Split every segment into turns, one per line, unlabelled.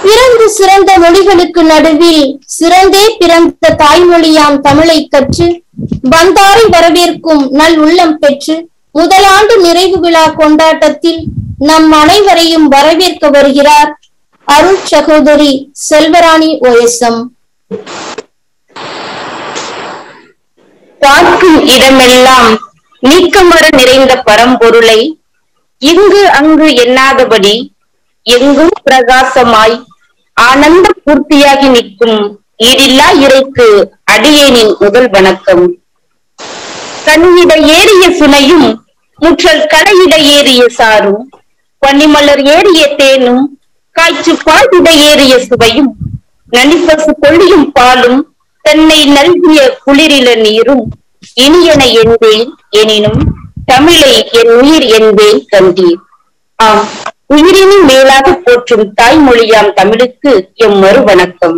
பிறந்து சிறந்த மொழிகளுக்கு நடுவில் சிறந்தே பிறந்த தாய்மொழியாம் தமிழை கற்று வந்தாரை வரவேற்கும் நல் உள்ளம் பெற்று முதலாண்டு நிறைவு விழா கொண்டாட்டத்தில் நம் அனைவரையும் வரவேற்க வருகிறார் அருள் சகோதரி செல்வராணி ஓஎஸ்எம்
பார்க்கும் இடமெல்லாம் நீக்கமர நிறைந்த பரம்பொருளை இங்கு அங்கு எண்ணாதபடி எங்கும் பிரகாசமாய் ஆனந்த பூர்த்தியாகி நிற்கும் ஈடில்லா இறைக்கு அடியேனின் முதல் வணக்கம் கண்ணிட ஏறிய சுனையும் முற்றல் கடையிட ஏறிய சாரும் பனிமலர் ஏறிய தேனும் காய்ச்சு பாடிட ஏறிய சுவையும் நனிப்பசு கொள்ளியும் பாலும் தன்னை நல்கிய குளிரில நீரும் இனியன என்பேன் எனினும் தமிழை என் உயிர் என்பேன் கண்டீர் ஆம் உயிரினும் மேலாக போற்றும் தாய்மொழியாம் தமிழுக்கு எம் மறு வணக்கம்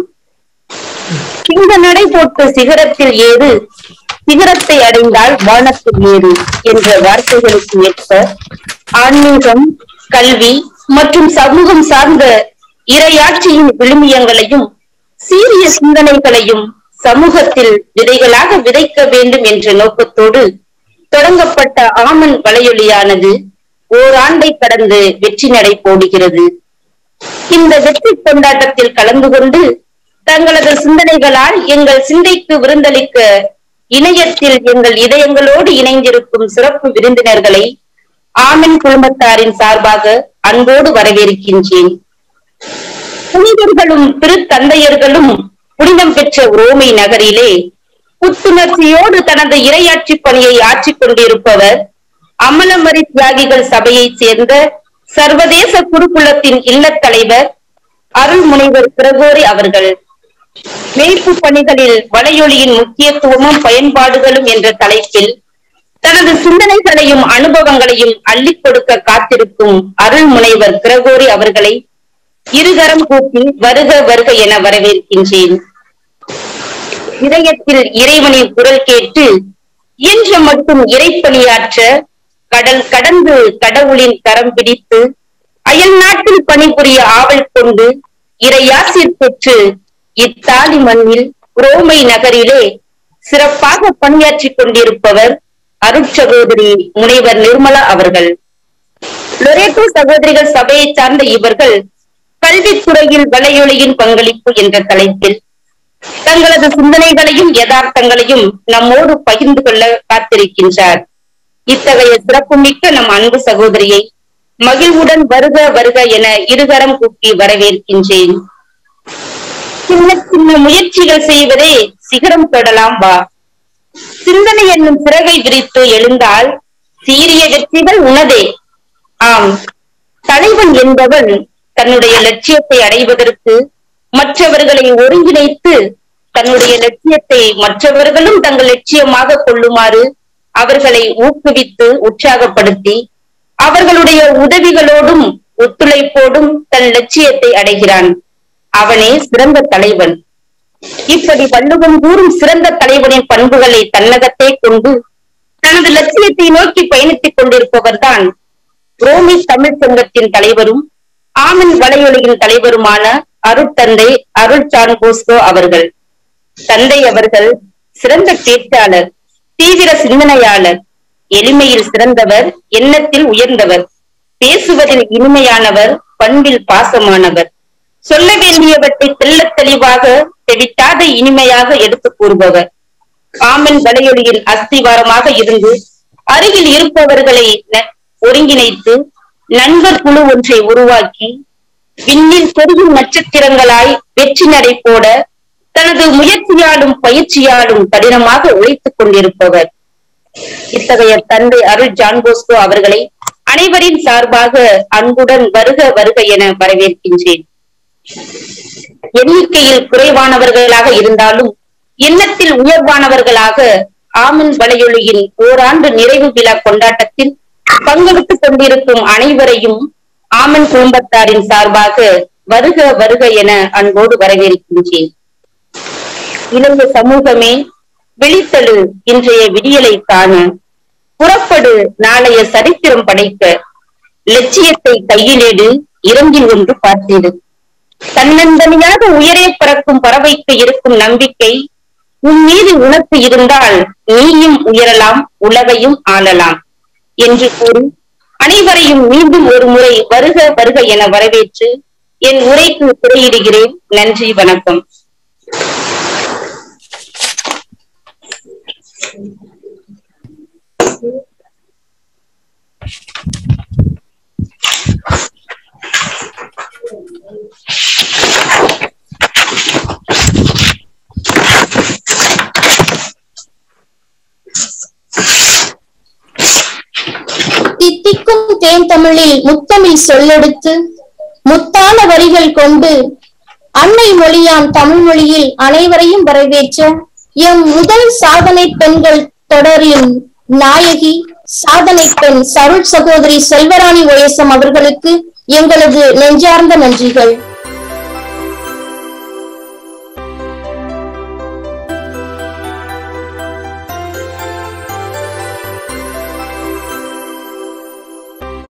இந்த நடை போட்டு சிகரத்தில் ஏறு சிகரத்தை அடைந்தால் வானத்தில் ஏறு என்ற வார்த்தைகளுக்கு ஏற்ப ஆன்மீகம் கல்வி மற்றும் சமூகம் சார்ந்த இரையாட்சியின் விழுமியங்களையும் சீரிய சிந்தனைகளையும் சமூகத்தில் விதைகளாக விதைக்க வேண்டும் என்ற நோக்கத்தோடு தொடங்கப்பட்ட ஆமன் வலையொலியானது ஓராண்டை கடந்து வெற்றி நடை போடுகிறது இந்த வெற்றி கொண்டாட்டத்தில் கலந்து கொண்டு தங்களது சிந்தனைகளால் எங்கள் சிந்தைக்கு விருந்தளிக்க இணையத்தில் எங்கள் இதயங்களோடு இணைந்திருக்கும் சிறப்பு விருந்தினர்களை ஆமன் குடும்பத்தாரின் சார்பாக அன்போடு வரவேற்கின்றேன் புனிதர்களும் திருத்தந்தையர்களும் புனிதம் பெற்ற ரோமை நகரிலே புத்துணர்ச்சியோடு தனது இரையாட்சி பணியை ஆற்றிக் கொண்டிருப்பவர் அமலமரி தியாகிகள் சபையைச் சேர்ந்த சர்வதேச குருகுலத்தின் இல்லத் தலைவர் அருள்முனைவர் பிரகோரி அவர்கள் மேய்ப்பு பணிகளில் வலையொலியின் முக்கியத்துவமும் பயன்பாடுகளும் என்ற தலைப்பில் தனது சிந்தனைகளையும் அனுபவங்களையும் அள்ளிக் கொடுக்க காத்திருக்கும் அருள்முனைவர் கிரகோரி அவர்களை இருகரம் கூப்பி வருக வருக என வரவேற்கின்றேன் இதயத்தில் இறைவனின் குரல் கேட்டு இயன்ற மட்டும் இறைப்பணியாற்ற கடல் கடந்து கடவுளின் கரம் பிடித்து அயல் நாட்டில் பணிபுரிய ஆவல் கொண்டு இறையாசிர் பெற்று இத்தாலி மண்ணில் ரோமை நகரிலே சிறப்பாக பணியாற்றிக் கொண்டிருப்பவர் அருட்சகோதரி முனைவர் நிர்மலா அவர்கள் லொரேட்டோ சகோதரிகள் சபையை சார்ந்த இவர்கள் கல்வித்துறையில் வலையொலியின் பங்களிப்பு என்ற தலைப்பில் தங்களது சிந்தனைகளையும் யதார்த்தங்களையும் நம்மோடு பகிர்ந்து கொள்ள காத்திருக்கின்றார் இத்தகைய சிறப்புமிக்க நம் அன்பு சகோதரியை மகிழ்வுடன் வருக வருக என இருகரம் கூப்பி வரவேற்கின்றேன் சின்ன சின்ன முயற்சிகள் செய்வதே சிகரம் தொடலாம் வா சிந்தனை என்னும் சிறகை விரித்து எழுந்தால் சீரிய வெற்றிகள் உனதே ஆம் தலைவன் என்பவன் தன்னுடைய லட்சியத்தை அடைவதற்கு மற்றவர்களை ஒருங்கிணைத்து தன்னுடைய லட்சியத்தை மற்றவர்களும் தங்கள் லட்சியமாக கொள்ளுமாறு அவர்களை ஊக்குவித்து உற்சாகப்படுத்தி அவர்களுடைய உதவிகளோடும் ஒத்துழைப்போடும் தன் லட்சியத்தை அடைகிறான் அவனே சிறந்த தலைவன் இப்படி வள்ளுவம் கூறும் சிறந்த தலைவனின் பண்புகளை தன்னகத்தே கொண்டு தனது லட்சியத்தை நோக்கி பயணித்துக் கொண்டிருப்பவர்தான் ரோமி தமிழ் சங்கத்தின் தலைவரும் ஆமன் வலையொலியின் தலைவருமான அருட்தந்தை அருள் சான் போஸ்கோ அவர்கள் தந்தை அவர்கள் சிறந்த பேச்சாளர் தீவிர சிந்தனையாளர் எளிமையில் சிறந்தவர் எண்ணத்தில் உயர்ந்தவர் பேசுவதில் இனிமையானவர் பண்பில் பாசமானவர் சொல்ல வேண்டியவற்றை தெள்ளத் தெளிவாக தெவிட்டாத இனிமையாக எடுத்து கூறுபவர் ஆமன் வலையொலியின் அஸ்திவாரமாக இருந்து அருகில் இருப்பவர்களை ந- ஒருங்கிணைத்து நண்பர் குழு ஒன்றை உருவாக்கி விண்ணில் தெரியும் நட்சத்திரங்களாய் வெற்றி நடை போட தனது முயற்சியாலும் பயிற்சியாலும் கடினமாக உழைத்துக் கொண்டிருப்பவர் இத்தகைய தந்தை அருள் ஜான் போஸ்கோ அவர்களை அனைவரின் சார்பாக அன்புடன் வருக வருக என வரவேற்கின்றேன் எண்ணிக்கையில் குறைவானவர்களாக இருந்தாலும் எண்ணத்தில் உயர்வானவர்களாக ஆமன் வலையொலியின் ஓராண்டு நிறைவு விழா கொண்டாட்டத்தில் பங்கெடுத்துக் கொண்டிருக்கும் அனைவரையும் ஆமன் குடும்பத்தாரின் சார்பாக வருக வருக என அன்போடு வரவேற்கின்றேன் இளைய சமூகமே விழித்தெழு இன்றைய விடியலை காண புறப்படு நாளைய சரித்திரம் படைக்க லட்சியத்தை கையிலேடு இறங்கி ஒன்று பார்த்திடு தன்னந்தனியாக உயரே பறக்கும் பறவைக்கு இருக்கும் நம்பிக்கை உன் மீது உனக்கு இருந்தால் நீயும் உயரலாம் உலகையும் ஆளலாம் என்று கூறி அனைவரையும் மீண்டும் ஒரு முறை வருக வருக என வரவேற்று என் உரைக்கு திரையிடுகிறேன் நன்றி வணக்கம்
தித்திக்கும் தேன் தமிழில் முத்தமிழ் சொல்லெடுத்து முத்தான வரிகள் கொண்டு அன்னை மொழியாம் தமிழ் மொழியில் அனைவரையும் வரவேற்ற எம் முதல் சாதனை பெண்கள் தொடரின் நாயகி சாதனை பெண் சருள் சகோதரி செல்வராணி ஒயசம் அவர்களுக்கு எங்களது நெஞ்சார்ந்த நன்றிகள்